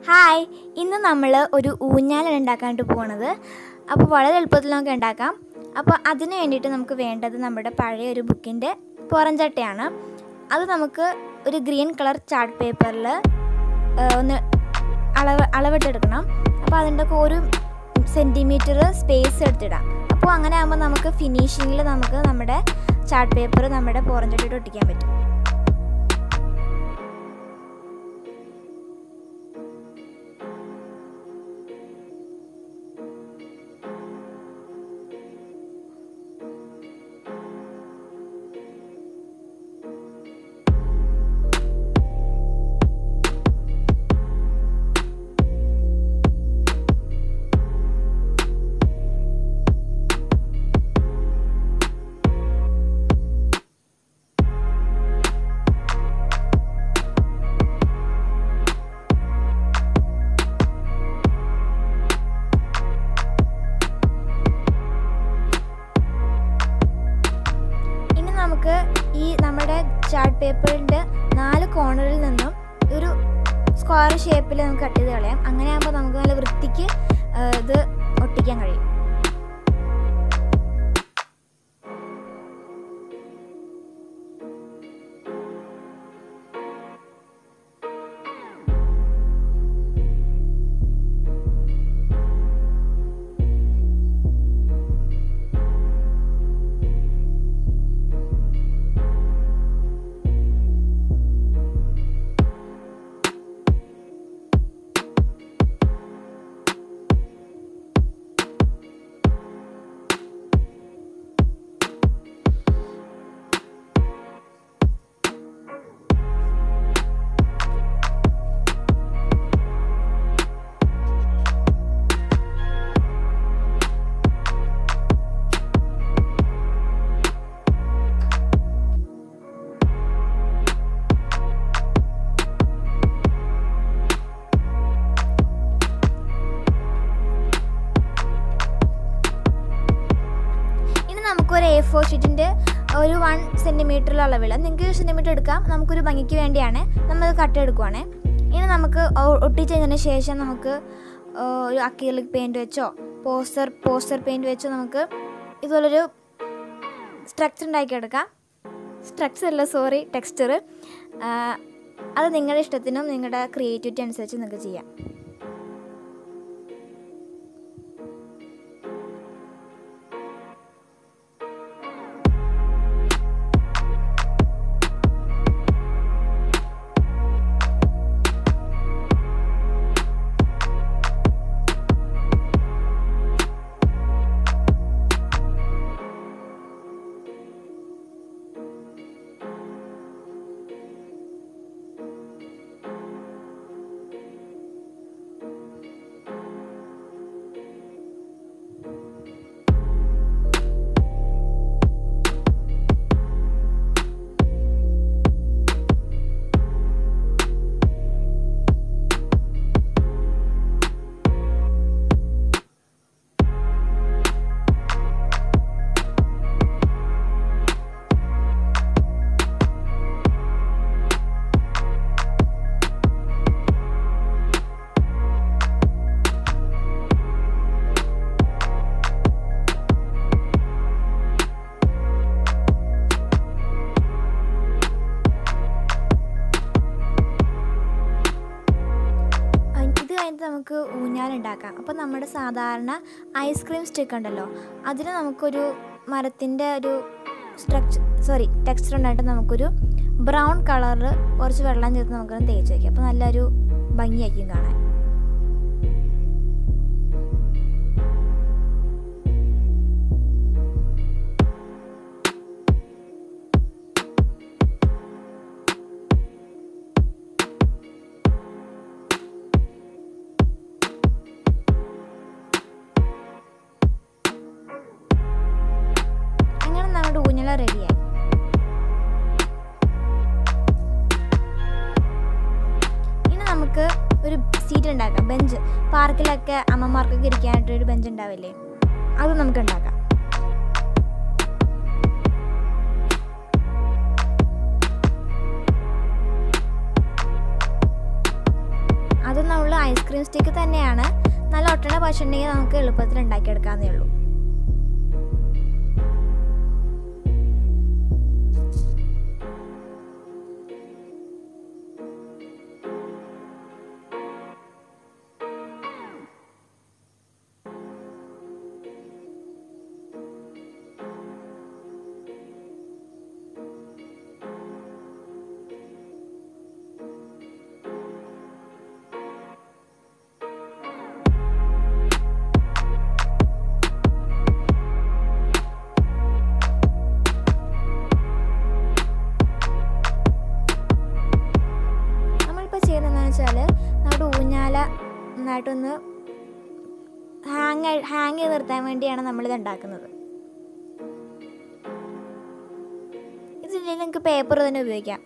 hi ഇന്ന് നമ്മൾ ഒരു ഊഞ്ഞാലാണ് ഉണ്ടാക്കാനായിട്ട് പോകുന്നത് അപ്പോൾ വളരെ എളുപ്പത്തിൽ നമുക്ക് ഉണ്ടാക്കാം അപ്പോൾ അതിന് വേണ്ടിയിട്ട് നമുക്ക് വേണ്ടത് നമ്മുടെ പഴയ ഒരു ബുക്കിൻ്റെ പുറംചട്ടയാണ് അത് നമുക്ക് ഒരു ഗ്രീൻ കളർ ചാർട്ട് പേപ്പറിൽ ഒന്ന് അളവ് അളവിട്ടെടുക്കണം അപ്പോൾ അതിൻ്റെ ഒക്കെ ഒരു സെൻറ്റിമീറ്റർ സ്പേസ് എടുത്തിടാം അപ്പോൾ അങ്ങനെ ആകുമ്പോൾ നമുക്ക് ഫിനിഷിങ്ങിൽ നമുക്ക് നമ്മുടെ ചാർട്ട് പേപ്പർ നമ്മുടെ പുറംചട്ടയിട്ട് ഒട്ടിക്കാൻ പറ്റും ഇനി നമുക്ക് ഈ നമ്മുടെ ചാർട്ട് പേപ്പറിൻ്റെ നാല് കോർണറിൽ നിന്നും ഒരു സ്ക്വയർ ഷേപ്പിൽ നമുക്ക് കട്ട് ചെയ്ത് കളയാം അങ്ങനെ ആകുമ്പോൾ നമുക്ക് നല്ല വൃത്തിക്ക് ആ, ഇത് ഒട്ടിക്കാൻ കഴിയും ഇനി നമുക്കൊരു എ ഫോർ ഷീറ്റിൻ്റെ ഒരു വൺ സെൻറ്റിമീറ്ററിൽ അളവിൽ നിങ്ങൾക്ക് സെൻറ്റിമീറ്റർ എടുക്കാം നമുക്കൊരു ഭംഗിക്ക് വേണ്ടിയാണ് നമ്മൾ കട്ട് എടുക്കുവാണേ ഇനി നമുക്ക് ഒ- ഒട്ടിച്ചതിന് ശേഷം നമുക്ക് ആ, ഒരു അക്രിലിക് പെയിൻറ് വെച്ചോ പോസ്റ്റർ പോസ്റ്റർ പെയിൻറ് വെച്ചോ നമുക്ക് ഇതുപോലൊരു സ്ട്രക്ചർ ഉണ്ടാക്കിയെടുക്കാം സ്ട്രക്ചർ അല്ല സോറി ടെക്സ്ചർ അത് നിങ്ങളുടെ ഇഷ്ടത്തിനും നിങ്ങളുടെ ക്രിയേറ്റിവിറ്റി അനുസരിച്ച് നിങ്ങൾക്ക് ചെയ്യാം ആ, ഇത് കഴിഞ്ഞിട്ട് നമുക്ക് ഊഞ്ഞാലുണ്ടാക്കാം അപ്പോൾ നമ്മുടെ സാധാരണ ഐസ്ക്രീം സ്റ്റിക്ക് ഉണ്ടല്ലോ അതിന് നമുക്കൊരു മരത്തിൻ്റെ ഒരു സ്ട്രക്ചർ സോറി ടെക്സ്ചർ ഉണ്ടായിട്ട് നമുക്കൊരു ബ്രൗൺ കളറിൽ കുറച്ച് വെള്ളം ചേർത്ത് നമുക്കൊന്ന് തേച്ച് വയ്ക്കാം അപ്പോൾ നല്ലൊരു ഭംഗിയായിരിക്കും കാണാൻ അങ്ങനെ നമ്മുടെ ഊഞ്ഞാൽ റെഡിയായി ഇനി നമുക്ക് ഒരു സീറ്റ് ഉണ്ടാക്കാം ബെഞ്ച് പാർക്കിലൊക്കെ അമ്മമാർക്കൊക്കെ ഇരിക്കാനായിട്ട് ഒരു ബെഞ്ച് ഉണ്ടാവില്ലേ അത് നമുക്ക് ഉണ്ടാക്കാം അത് നമ്മൾ ഐസ്ക്രീം സ്റ്റിക്ക് തന്നെയാണ് നല്ല ഒട്ടണ പശുണ്ടെങ്കിൽ നമുക്ക് എളുപ്പത്തിൽ ഉണ്ടാക്കിയെടുക്കാവുന്നേ ഉള്ളൂ നമ്മളിപ്പോൾ ചെയ്യുന്നത് എന്താണെന്ന് വെച്ചാൽ നമ്മുടെ ഊഞ്ഞാല നന്നായിട്ടൊന്ന് ഹാങ് ഹാങ് ചെയ്ത് നിർത്താൻ വേണ്ടിയാണ് നമ്മളിത് ഉണ്ടാക്കുന്നത് ഇതില്ലെങ്കിൽ നിങ്ങൾക്ക് പേപ്പർ തന്നെ ഉപയോഗിക്കാം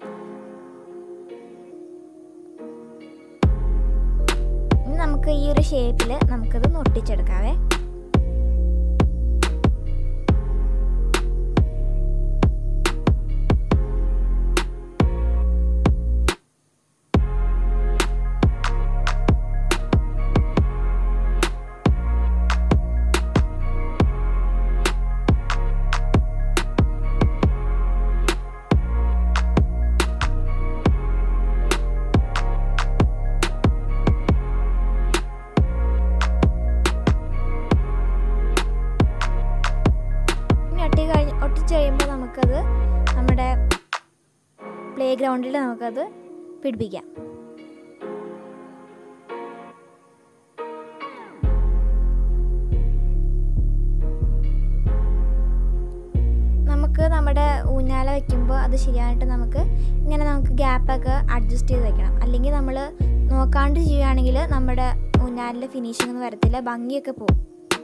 ഇനി നമുക്ക് ഈ ഒരു ഷേപ്പിൽ നമുക്കത് ഒട്ടിച്ചെടുക്കാവേ ഇനി ഒട്ടി കഴിഞ്ഞ് ഒട്ടിച്ച് കഴിയുമ്പോൾ നമുക്കത് നമ്മുടെ പ്ലേ ഗ്രൗണ്ടിൽ നമുക്കത് പിടിപ്പിക്കാം നമുക്ക് നമ്മുടെ ഊഞ്ഞാല വെക്കുമ്പോൾ അത് ശരിയായിട്ട് നമുക്ക് ഇങ്ങനെ നമുക്ക് ഗ്യാപ്പൊക്കെ അഡ്ജസ്റ്റ് ചെയ്ത് വെക്കണം അല്ലെങ്കിൽ നമ്മൾ നോക്കാണ്ട് ചെയ്യുകയാണെങ്കിൽ നമ്മുടെ ഊഞ്ഞാലിൻ്റെ ഫിനിഷിംഗ് ഒന്നും വരത്തില്ല ഭംഗിയൊക്കെ പോകും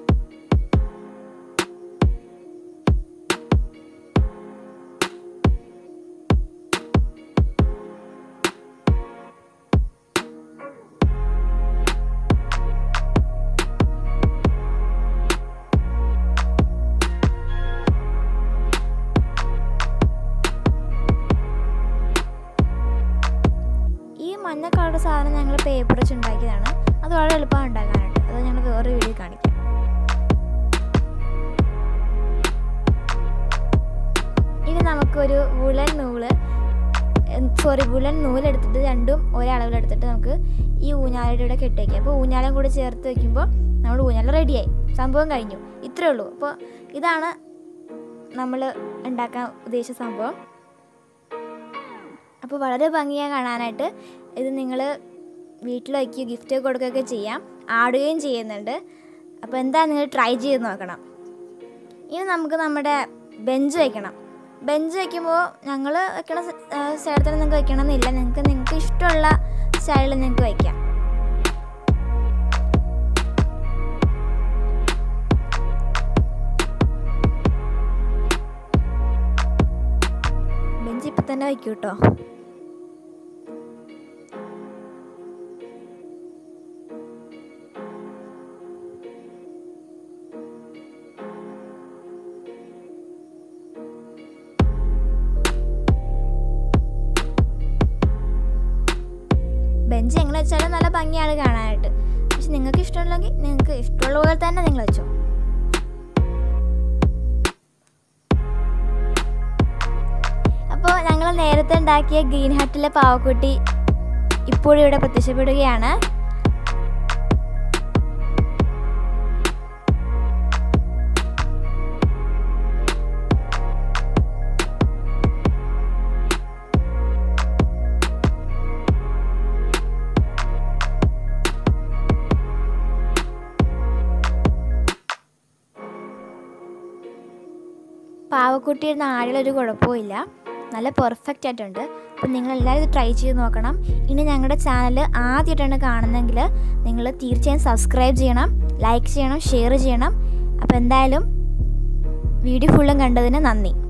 ഈ മഞ്ഞ കളർ സാധനം ഞങ്ങൾ പേപ്പർ വെച്ച് ഉണ്ടാക്കിയതാണ് അത് വളരെ എളുപ്പമാണ് ഉണ്ടാക്കാനായിട്ട് അത് ഞങ്ങൾ വേറെ വീഡിയോ കാണിക്കാം ഇനി നമുക്കൊരു വുളൻ നൂല് സോറി വുളൻ നൂലെടുത്തിട്ട് രണ്ടും ഒരേ അളവിലെടുത്തിട്ട് നമുക്ക് ഈ ഊഞ്ഞാലയുടെ കൂടെ കെട്ടി വയ്ക്കാം അപ്പോൾ ഊഞ്ഞാലും കൂടി ചേർത്ത് വയ്ക്കുമ്പോൾ നമ്മുടെ ഊഞ്ഞാല റെഡിയായി സംഭവം കഴിഞ്ഞു ഇത്രയേ ഉള്ളൂ അപ്പോൾ ഇതാണ് നമ്മൾ ഉണ്ടാക്കാൻ ഉദ്ദേശിച്ച സംഭവം അപ്പോൾ വളരെ ഭംഗിയാണ് കാണാനായിട്ട് ഇത് നിങ്ങൾ വീട്ടിൽ വയ്ക്കുകയോ ഗിഫ്റ്റ് കൊടുക്കുകയൊക്കെ ചെയ്യാം ആടുകയും ചെയ്യുന്നുണ്ട് അപ്പോൾ എന്താ നിങ്ങൾ ട്രൈ ചെയ്ത് നോക്കണം ഇനി നമുക്ക് നമ്മുടെ ബെഞ്ച് വയ്ക്കണം ബെഞ്ച് വയ്ക്കുമ്പോൾ ഞങ്ങൾ വെക്കണ സ്ഥലത്തിന് നിങ്ങൾക്ക് വെക്കണമെന്നില്ല നിങ്ങൾക്ക് നിങ്ങൾക്ക് ഇഷ്ടമുള്ള സ്റ്റൈലിൽ നിങ്ങൾക്ക് വയ്ക്കാം ബെഞ്ച് ഇപ്പം തന്നെ വയ്ക്കൂ കേട്ടോ ബെഞ്ച് എങ്ങനെ വെച്ചാലും നല്ല ഭംഗിയാണ് കാണാനായിട്ട് പക്ഷെ നിങ്ങൾക്ക് ഇഷ്ടമുണ്ടെങ്കിൽ നിങ്ങൾക്ക് ഇഷ്ടമുള്ള പോലെ തന്നെ നിങ്ങൾ വെച്ചോ അപ്പോൾ ഞങ്ങൾ നേരത്തെ ഉണ്ടാക്കിയ ഗ്രീൻ ഹട്ടിലെ പാവക്കുട്ടി ഇപ്പോഴും ഇവിടെ പ്രത്യക്ഷപ്പെടുകയാണ് പാവക്കുട്ടിയുടെ നാടിലൊരു കുഴപ്പമില്ല നല്ല പെർഫെക്റ്റ് ആയിട്ടുണ്ട് അപ്പം നിങ്ങൾ എല്ലാവരും ഇത് ട്രൈ ചെയ്ത് നോക്കണം ഇനി ഞങ്ങളുടെ ചാനൽ ആദ്യമായിട്ടാണ് കാണുന്നതെങ്കിൽ നിങ്ങൾ തീർച്ചയായും സബ്സ്ക്രൈബ് ചെയ്യണം ലൈക്ക് ചെയ്യണം ഷെയർ ചെയ്യണം അപ്പോൾ എന്തായാലും വീഡിയോ ഫുള്ളും കണ്ടതിന് നന്ദി